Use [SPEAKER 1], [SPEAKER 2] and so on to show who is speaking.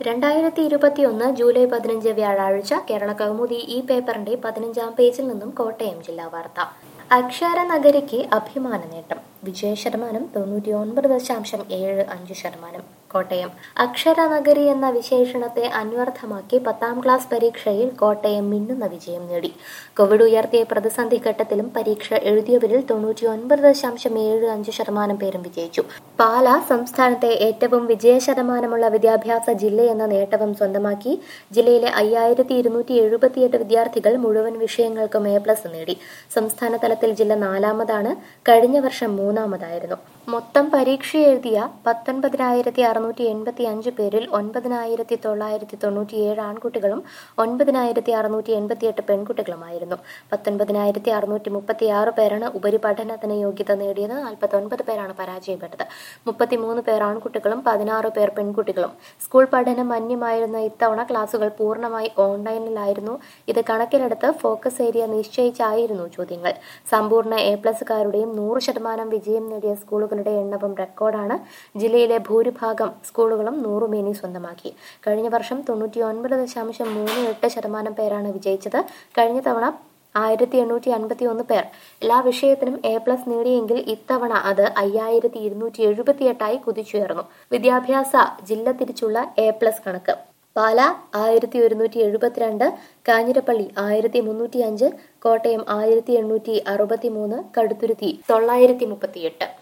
[SPEAKER 1] രണ്ടായിരത്തി ഇരുപത്തിയൊന്ന് ജൂലൈ പതിനഞ്ച് വ്യാഴാഴ്ച കേരള കൗമുദി ഈ പേപ്പറിന്റെ പതിനഞ്ചാം പേജിൽ നിന്നും കോട്ടയം ജില്ലാ വാർത്ത അക്ഷര നഗരിക്ക് അഭിമാന നേട്ടം വിജയ ശതമാനം തൊണ്ണൂറ്റി ഒൻപത് ദശാംശം ഏഴ് അഞ്ച് ശതമാനം കോട്ടയം അക്ഷര നഗരി എന്ന വിശേഷണത്തെ അന്വർത്ഥമാക്കി പത്താം ക്ലാസ് പരീക്ഷയിൽ കോട്ടയം മിന്നുന്ന വിജയം നേടി കോവിഡ് ഉയർത്തിയ പ്രതിസന്ധി ഘട്ടത്തിലും പരീക്ഷ എഴുതിയവരിൽ തൊണ്ണൂറ്റി ഒൻപത് ദശാംശം ഏഴ് അഞ്ച് ശതമാനം പേരും വിജയിച്ചു പാല സംസ്ഥാനത്തെ ഏറ്റവും വിജയ ശതമാനമുള്ള വിദ്യാഭ്യാസ ജില്ലയെന്ന നേട്ടവും സ്വന്തമാക്കി ജില്ലയിലെ അയ്യായിരത്തി ഇരുന്നൂറ്റി എഴുപത്തിയെട്ട് വിദ്യാർത്ഥികൾ മുഴുവൻ വിഷയങ്ങൾക്കും എ പ്ലസ് നേടി സംസ്ഥാന തലത്തിൽ ജില്ല നാലാമതാണ് കഴിഞ്ഞ വർഷം മൂന്നാമതായിരുന്നു മൊത്തം പരീക്ഷ എഴുതിയ പത്തൊൻപതിനായിരത്തി അറുന്നൂറ്റി എൺപത്തി അഞ്ച് പേരിൽ ഒൻപതിനായിരത്തി തൊള്ളായിരത്തി തൊണ്ണൂറ്റിയേഴ് ആൺകുട്ടികളും ഒൻപതിനായിരത്തി അറുന്നൂറ്റി എൺപത്തിയെട്ട് പെൺകുട്ടികളുമായിരുന്നു പത്തൊൻപതിനായിരത്തി അറുന്നൂറ്റി മുപ്പത്തി ആറ് പേരാണ് ഉപരിപഠനത്തിന് യോഗ്യത നേടിയത് നാൽപ്പത്തൊൻപത് പേരാണ് പരാജയപ്പെട്ടത് മുപ്പത്തിമൂന്ന് പേർ ആൺകുട്ടികളും പതിനാറ് പേർ പെൺകുട്ടികളും സ്കൂൾ പഠനം അന്യമായിരുന്ന ഇത്തവണ ക്ലാസുകൾ പൂർണ്ണമായി ഓൺലൈനിലായിരുന്നു ഇത് കണക്കിലെടുത്ത് ഫോക്കസ് ഏരിയ നിശ്ചയിച്ചായിരുന്നു ചോദ്യങ്ങൾ സമ്പൂർണ്ണ എ പ്ലസുകാരുടെയും നൂറ് ശതമാനം വിജയം നേടിയ സ്കൂളുകളുടെ എണ്ണവും റെക്കോർഡാണ് ജില്ലയിലെ ഭൂരിഭാഗം സ്കൂളുകളും നൂറുമേനി സ്വന്തമാക്കി കഴിഞ്ഞ വർഷം തൊണ്ണൂറ്റി ഒൻപത് ദശാംശം മൂന്ന് എട്ട് ശതമാനം പേരാണ് വിജയിച്ചത് കഴിഞ്ഞ തവണ ആയിരത്തി എണ്ണൂറ്റി അൻപത്തി ഒന്ന് പേർ എല്ലാ വിഷയത്തിനും എ പ്ലസ് നേടിയെങ്കിൽ ഇത്തവണ അത് അയ്യായിരത്തി ഇരുന്നൂറ്റി എഴുപത്തിയെട്ടായി കുതിച്ചുയർന്നു വിദ്യാഭ്യാസ ജില്ല തിരിച്ചുള്ള എ പ്ലസ് കണക്ക് പാല ആയിരത്തി ഒരുന്നൂറ്റി എഴുപത്തിരണ്ട് കാഞ്ഞിരപ്പള്ളി ആയിരത്തി മുന്നൂറ്റി അഞ്ച് കോട്ടയം ആയിരത്തി എണ്ണൂറ്റി അറുപത്തി മൂന്ന് കടുത്തുരുത്തി തൊള്ളായിരത്തി മുപ്പത്തിയെട്ട്